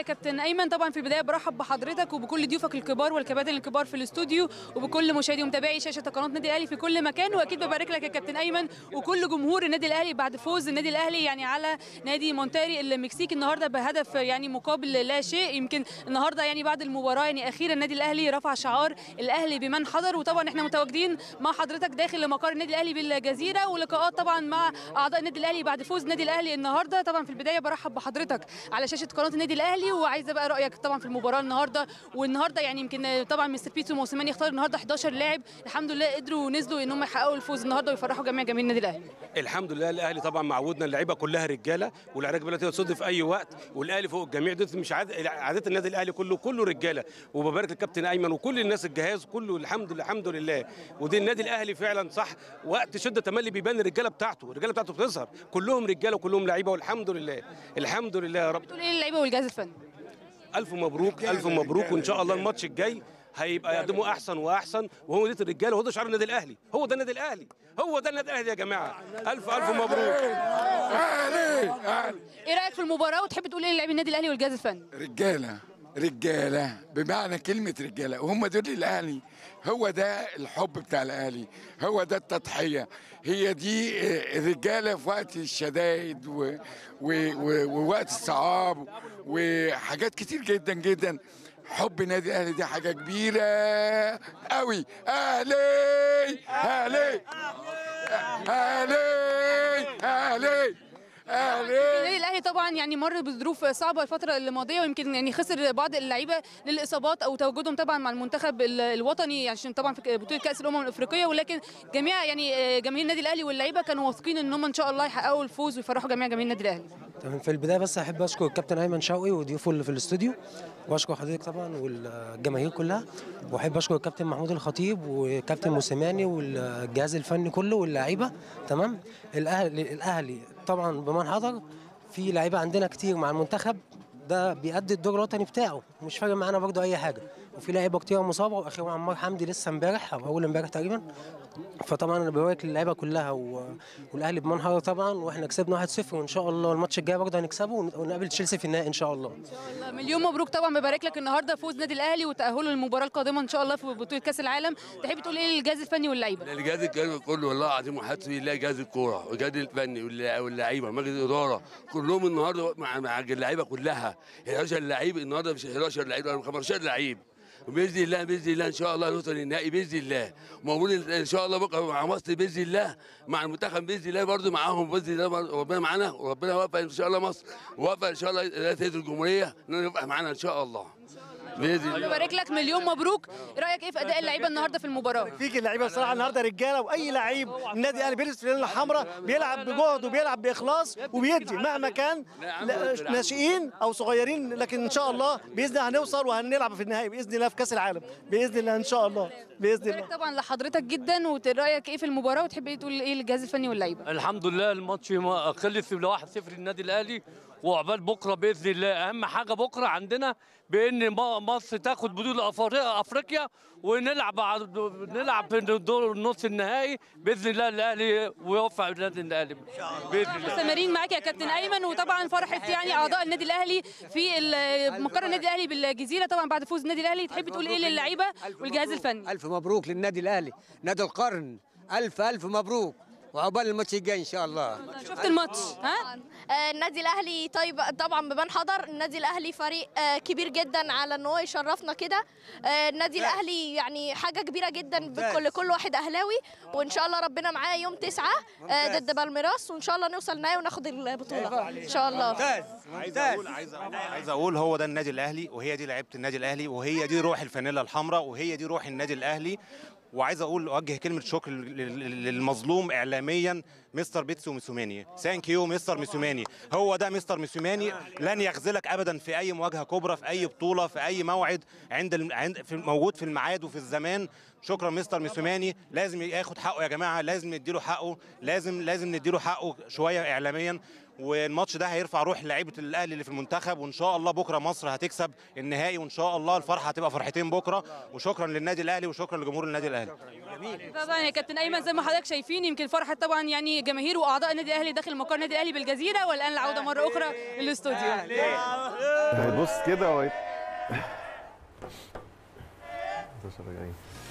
كابتن ايمن طبعا في البدايه برحب بحضرتك وبكل ضيوفك الكبار والكباتن الكبار في الاستوديو وبكل مشاهدي ومتابعي شاشه قناه النادي الاهلي في كل مكان واكيد ببارك لك يا كابتن ايمن وكل جمهور النادي الاهلي بعد فوز النادي الاهلي يعني على نادي مونتاري المكسيكي النهارده بهدف يعني مقابل لا شيء يمكن النهارده يعني بعد المباراه يعني اخيرا النادي الاهلي رفع شعار الاهلي بمن حضر وطبعا احنا متواجدين مع حضرتك داخل مقر النادي الاهلي بالجزيره ولقاءات طبعا مع اعضاء النادي الاهلي بعد فوز النادي الاهلي النهارده طبعا في البدايه برحب بحضرتك على شاشه قناه النادي الاهلي وعايزه بقى رايك طبعا في المباراه النهارده والنهارده يعني يمكن طبعا مستر بيتسو موسيماني اختار النهارده 11 لاعب الحمد لله قدروا نزلوا ان هم يحققوا الفوز النهارده ويفرحوا جميع جماهير النادي الاهلي الحمد لله الاهلي طبعا معودنا اللعيبه كلها رجاله والرجاله تقدر تصد في اي وقت والاهلي فوق الجميع دي مش عاد عادات النادي الاهلي كله كله رجاله وببارك للكابتن ايمن وكل الناس الجهاز كله الحمد لله الحمد لله ودي النادي الاهلي فعلا صح وقت شده تملي بيبان الرجاله بتاعته الرجاله بتاعته بتظهر كلهم رجاله وكلهم لعيبه والحمد لله الحمد لله يا رب تقول ايه للعيبه والجهاز الفني الف مبروك الف مبروك وان شاء الله الماتش الجاي هيبقى يقدموا احسن واحسن وهو دي الرجاله وهو ده شعار النادي الاهلي هو ده النادي الاهلي هو ده النادي الاهلي يا جماعه الف الف مبروك ايه رايك في المباراه وتحب تقول ايه للاعبي النادي الاهلي والجهاز الفني رجاله رجاله بمعنى كلمه رجاله وهم دول الاهلي هو ده الحب بتاع الاهلي هو ده التضحيه هي دي الرجاله في وقت الشدائد و... و... و... ووقت الصعاب وحاجات كتير جدا جدا حب النادي الاهلي دي حاجه كبيره قوي اهلي اهلي اهلي اهلي اهلي النادي الاهلي طبعا يعني مر بظروف صعبه الفتره الماضيه ويمكن يعني خسر بعض اللعيبه للاصابات او تواجدهم طبعا مع المنتخب ال- الوطني عشان طبعا في بطوله كاس الامم الافريقيه ولكن جميع يعني جماهير النادي الاهلي واللعيبه كانوا واثقين ان هم ان شاء الله يحققوا الفوز ويفرحوا جميع جماهير النادي الاهلي تمام في البدايه بس احب اشكر الكابتن ايمن شوقي وضيوفه اللي في الاستوديو واشكر حضرتك طبعا والجماهير كلها واحب اشكر الكابتن محمود الخطيب وكابتن موسيماني والجهاز الفني كله واللعيبه تمام الاهلي الاهلي طبعا بمن حضر في لعيبه عندنا كتير مع المنتخب ده بيأدي الدور الوطني بتاعه مش فارق معانا برضه اي حاجه وفي لعيبه كتير مصابه واخرهم عمار حمدي لسه امبارح او اول امبارح تقريبا فطبعا انا ببارك للعيبه كلها و... والاهلي بمنحر طبعا واحنا كسبنا 1-0 وان شاء الله الماتش الجاي برضه هنكسبه ون- ونقابل تشيلسي في النهائي ان شاء الله مليون مبروك طبعا ببارك لك النهارده فوز النادي الاهلي وتاهله للمباراه القادمه ان شاء الله في بطوله كاس العالم تحب تقول ايه للجهاز الفني واللعيبه الجهاز الكلام كله والله العظيم وحتى بالله جهاز الكوره والجهاز الفني واللع- واللعيبه مجلس الاداره كلهم النهارده مع مع اللعيبه كلها 11 لعيب النهارده مش 11 لعيب ولا 15 لعيب وباذن الله باذن الله ان شاء الله نوصل للنهائي باذن الله وموجود ان شاء الله بكره مع مصر باذن الله مع المنتخب باذن الله برضه معاهم باذن الله برضه ربنا معانا وربنا يوفق ان شاء الله مصر ووفق ان شاء الله رئاسه الجمهوريه انه يبقى معانا ان شاء الله باذن الله ببارك لك مليون مبروك رايك ايه في اداء اللعيبه النهارده في المباراه فيك اللعيبه بصراحه النهارده رجاله واي لعيب النادي الاهلي بيلبس فانيلا حمراء بيلعب بجهد وبيلعب باخلاص وبيدي مهما كان لا- ناشئين او صغيرين لكن ان شاء الله باذن الله هنوصل وهنلعب في النهائي باذن الله في كاس العالم باذن الله ان شاء الله باذن الله ببارك طبعا لحضرتك جدا ورايك ايه في المباراه وتحب ايه تقول ايه للجهاز الفني واللعيبه الحمد لله الماتش ما- خلص ل 1-0 للنادي الاهلي وعقبال بكره باذن الله اهم حاجه بكره عندنا بان م- مصر تاخد بطوله أفري- افريقيا ونلعب بعد- نلعب في دور النص النهائي باذن الله الاهلي ويوفق النادي الاهلي باذن الله مستمرين معاك يا كابتن ايمن وطبعا فرحه يعني اعضاء النادي الاهلي في ال- مقر النادي الاهلي بالجزيره طبعا بعد فوز النادي الاهلي تحب تقول ايه للعيبه والجهاز الفني ألف مبروك للنادي الأهلي نادي القرن ألف ألف مبروك وعقبال الماتش الجاي إن شاء الله شفت الماتش ها آه، النادي الاهلي طيب طبعا بمن حضر النادي الاهلي فريق آه، كبير جدا على ان هو يشرفنا كده آه، النادي الاهلي يعني حاجه كبيره جدا بكل كل واحد اهلاوي وان شاء الله ربنا معاه يوم تسعة آه، ضد بالميراس وان شاء الله نوصل النهائي وناخد البطوله ان شاء الله ممتاز عايز اقول عايز عايز اقول هو ده النادي الاهلي وهي دي لعيبه النادي الاهلي وهي دي روح الفانيلا الحمراء وهي دي روح النادي الاهلي وعايز اقول اوجه كلمه شكر لل- لل- للمظلوم اعلاميا مستر بيتسو ميسوماني ثانك يو مستر ميسوماني هو ده مستر ميسوماني لن يخذلك ابدا في اي مواجهه كبرى في اي بطوله في اي موعد عند الم- عند في موجود في الميعاد وفي الزمان شكرا مستر ميسوماني لازم ياخد حقه يا جماعه لازم نديله حقه لازم لازم نديله حقه شويه اعلاميا والماتش ده هيرفع روح لعيبه الاهلي اللي في المنتخب وان شاء الله بكره مصر هتكسب النهائي وان شاء الله الفرحه هتبقى فرحتين بكره وشكرا للنادي الاهلي وشكرا لجمهور النادي الاهلي طبعا يا كابتن ايمن زي ما حضرتك شايفين يمكن فرحه طبعا يعني جماهير واعضاء النادي الاهلي داخل مقر النادي الاهلي بالجزيره والان العوده مره اخرى للاستوديو بص كده وهي- 12 40